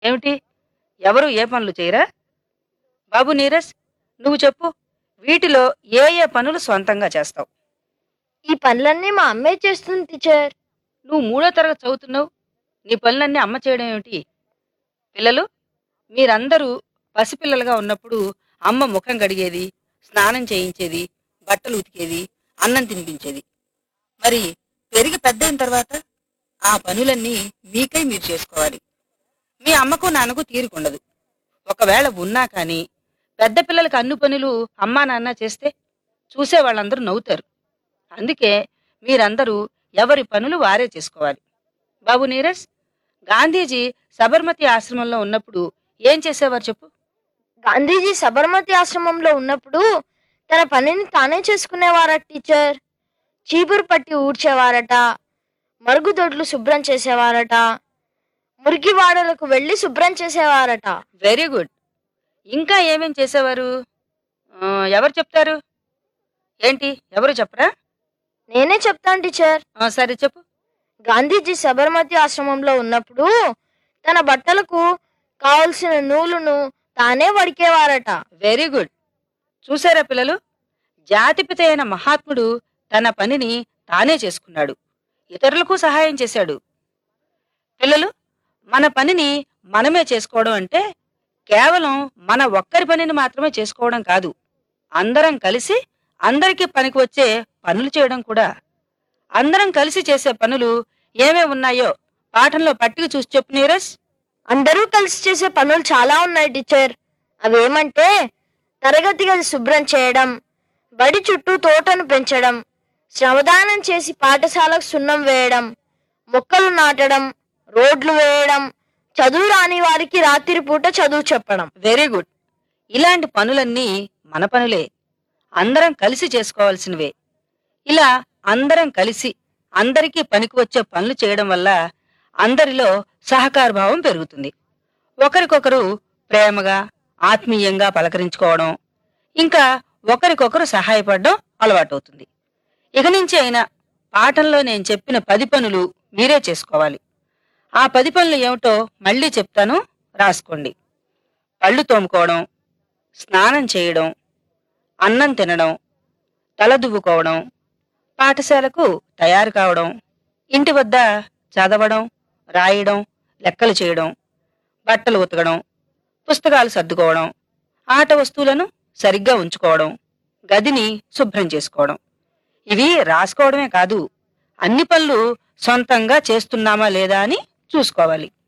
ఏమిటి ఎవరు ఏ పనులు చేయరా బాబు నీరజ్ నువ్వు చెప్పు వీటిలో ఏ ఏ పనులు సొంతంగా చేస్తావు ఈ పనులన్నీ మా అమ్మే చేస్తుంది టీచర్ నువ్వు మూడో తరగతి చదువుతున్నావు నీ పనులన్నీ అమ్మ చేయడం ఏమిటి పిల్లలు మీరందరూ పసిపిల్లలుగా ఉన్నప్పుడు అమ్మ ముఖం కడిగేది స్నానం చేయించేది బట్టలు ఉతికేది అన్నం తినిపించేది మరి పెరిగి పెద్ద అయిన తర్వాత ఆ పనులన్నీ మీకై మీరు చేసుకోవాలి మీ అమ్మకు నాన్నకు తీరుకుండదు ఒకవేళ ఉన్నా కానీ పెద్ద పిల్లలకి అన్ని పనులు అమ్మా నాన్న చేస్తే చూసే వాళ్ళందరూ నవ్వుతారు అందుకే మీరందరూ ఎవరి పనులు వారే చేసుకోవాలి బాబు నీరజ్ గాంధీజీ సబర్మతి ఆశ్రమంలో ఉన్నప్పుడు ఏం చేసేవారు చెప్పు గాంధీజీ సబర్మతి ఆశ్రమంలో ఉన్నప్పుడు తన పనిని తానే చేసుకునేవారట టీచర్ చీపురు పట్టి ఊడ్చేవారట మరుగుదొడ్లు శుభ్రం చేసేవారట మురికి వాడలకు వెళ్ళి శుభ్రం చేసేవారట వెరీ గుడ్ ఇంకా ఏమేం చేసేవారు ఆ, ఎవరు చెప్తారు ఏంటి ఎవరు చెప్పరా నేనే చెప్తాను టీచర్ ఆ, సరే చెప్పు గాంధీజీ సబర్మతి ఆశ్రమంలో ఉన్నప్పుడు తన బట్టలకు కావలసిన నూలును తానే వడికేవారట వెరీ గుడ్ చూసారా పిల్లలు జాతిపిత అయిన మహాత్ముడు తన పనిని తానే చేసుకున్నాడు ఇతరులకు సహాయం చేశాడు పిల్లలు మన పనిని మనమే చేసుకోవడం అంటే కేవలం మన ఒక్కరి పనిని మాత్రమే చేసుకోవడం కాదు అందరం కలిసి అందరికీ పనికి వచ్చే పనులు చేయడం కూడా అందరం కలిసి చేసే పనులు ఏమేమి ఉన్నాయో పాఠంలో పట్టిక చూసి చెప్పు నీరజ్ అందరూ కలిసి చేసే పనులు చాలా ఉన్నాయి టీచర్ అవేమంటే తరగతి గది శుభ్రం చేయడం బడి చుట్టూ తోటను పెంచడం శ్రమదానం చేసి పాఠశాలకు సున్నం వేయడం మొక్కలు నాటడం రోడ్లు వేయడం చదువు రాని వారికి రాత్రిపూట చదువు చెప్పడం వెరీ గుడ్ ఇలాంటి పనులన్నీ మన పనులే అందరం కలిసి చేసుకోవాల్సినవే ఇలా అందరం కలిసి అందరికీ పనికి వచ్చే పనులు చేయడం వల్ల అందరిలో సహకార భావం పెరుగుతుంది ఒకరికొకరు ప్రేమగా ఆత్మీయంగా పలకరించుకోవడం ఇంకా ఒకరికొకరు సహాయపడడం అలవాటవుతుంది ఇక నుంచి అయినా పాఠంలో నేను చెప్పిన పది పనులు మీరే చేసుకోవాలి ఆ పది పనులు ఏమిటో మళ్ళీ చెప్తాను రాసుకోండి పళ్ళు తోముకోవడం స్నానం చేయడం అన్నం తినడం తల దువ్వుకోవడం పాఠశాలకు తయారు కావడం ఇంటి వద్ద చదవడం రాయడం లెక్కలు చేయడం బట్టలు ఉతకడం పుస్తకాలు సర్దుకోవడం ఆట వస్తువులను సరిగ్గా ఉంచుకోవడం గదిని శుభ్రం చేసుకోవడం ఇవి రాసుకోవడమే కాదు అన్ని పనులు సొంతంగా చేస్తున్నామా లేదా అని చూసుకోవాలి